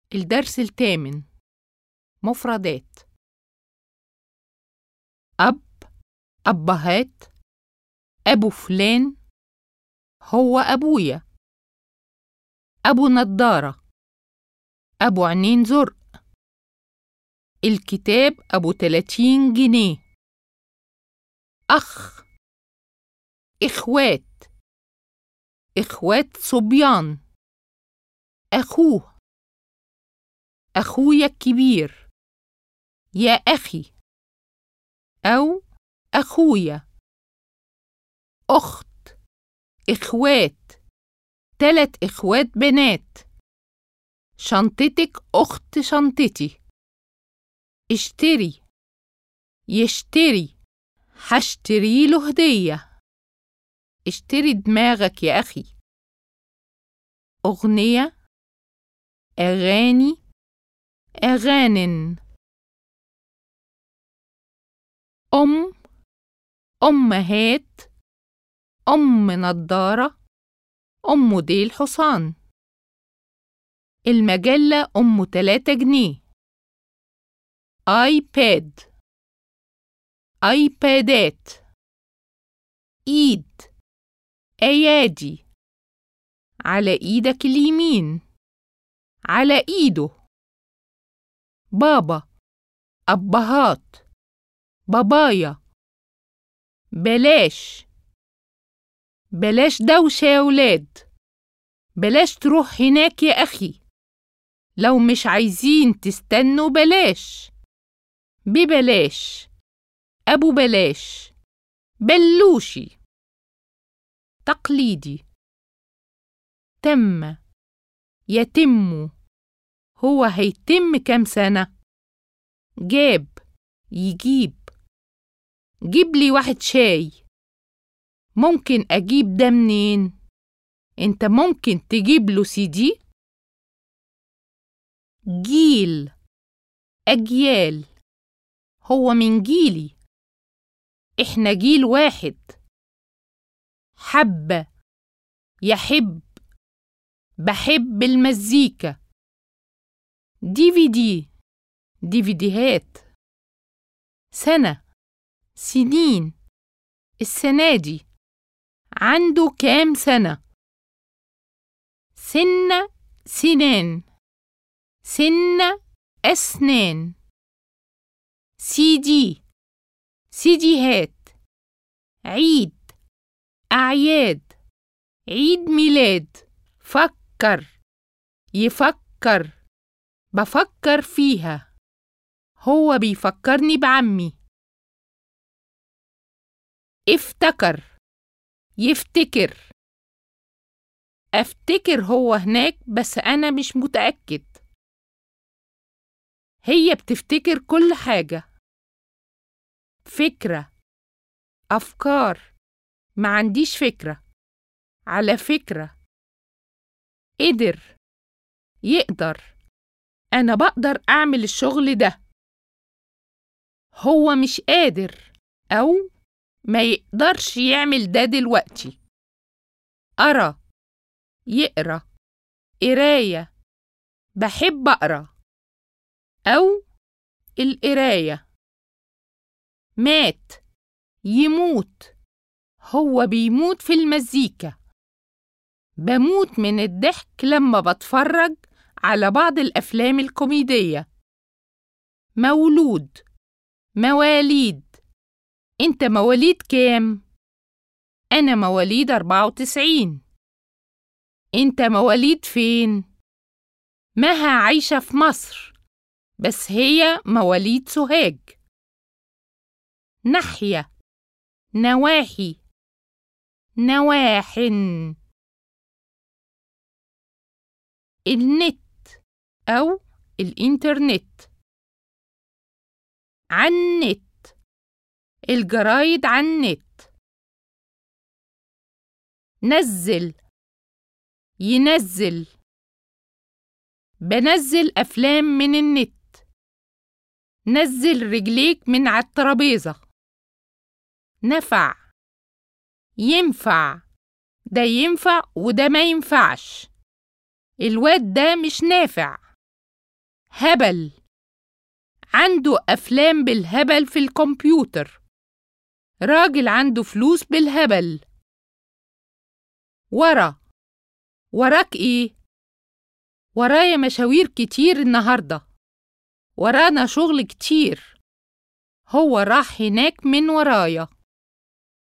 الدرس الثامن مفردات أب أبهات أبو فلان هو أبويا أبو نضارة أبو عينين زرق الكتاب أبو تلاتين جنيه أخ إخوات إخوات صبيان أخوه أخويا الكبير يا أخي أو أخويا أخت إخوات تلت إخوات بنات شنطتك أخت شنطتي اشتري يشتري هشتري له هدية اشتري دماغك يا أخي أغنية أغاني أغان أم أمهات أم نضارة أم ديل حصان المجلة أم تلاتة جنيه آيباد آيبادات إيد أيادي على إيدك اليمين على إيده بابا أبهات بابايا بلاش بلاش دوشة يا ولاد بلاش تروح هناك يا أخي لو مش عايزين تستنوا بلاش ببلاش أبو بلاش بلوشي تقليدي تم يتم هو هيتم كام سنة جاب يجيب جيب لي واحد شاي ممكن أجيب ده منين؟ أنت ممكن تجيب له سي دي؟ جيل أجيال هو من جيلي إحنا جيل واحد حبة يحب بحب المزيكا دي في دي دي فيديوهات سنة سنين السنة دي عنده كام سنة سنة سنان سنة أسنان سي دي سيديهات عيد أعياد عيد ميلاد فكر يفكر بفكر فيها هو بيفكرني بعمي افتكر يفتكر افتكر هو هناك بس انا مش متاكد هي بتفتكر كل حاجه فكره افكار ما عنديش فكره على فكره قدر يقدر انا بقدر اعمل الشغل ده هو مش قادر او ما يقدرش يعمل ده دلوقتي أرى يقرأ قراية بحب أقرأ أو القراية مات يموت هو بيموت في المزيكا بموت من الضحك لما بتفرج على بعض الأفلام الكوميدية مولود مواليد انت مواليد كام؟ أنا مواليد أربعة وتسعين انت مواليد فين؟ مها عايشة في مصر بس هي مواليد سوهاج ناحية نواحي نواحن النت أو الإنترنت عن النت الجرايد عن النت نزل ينزل بنزل أفلام من النت نزل رجليك من على الترابيزة نفع ينفع ده ينفع وده ما ينفعش الواد ده مش نافع هبل عنده أفلام بالهبل في الكمبيوتر راجل عنده فلوس بالهبل ورا وراك إيه؟ ورايا مشاوير كتير النهاردة ورانا شغل كتير هو راح هناك من ورايا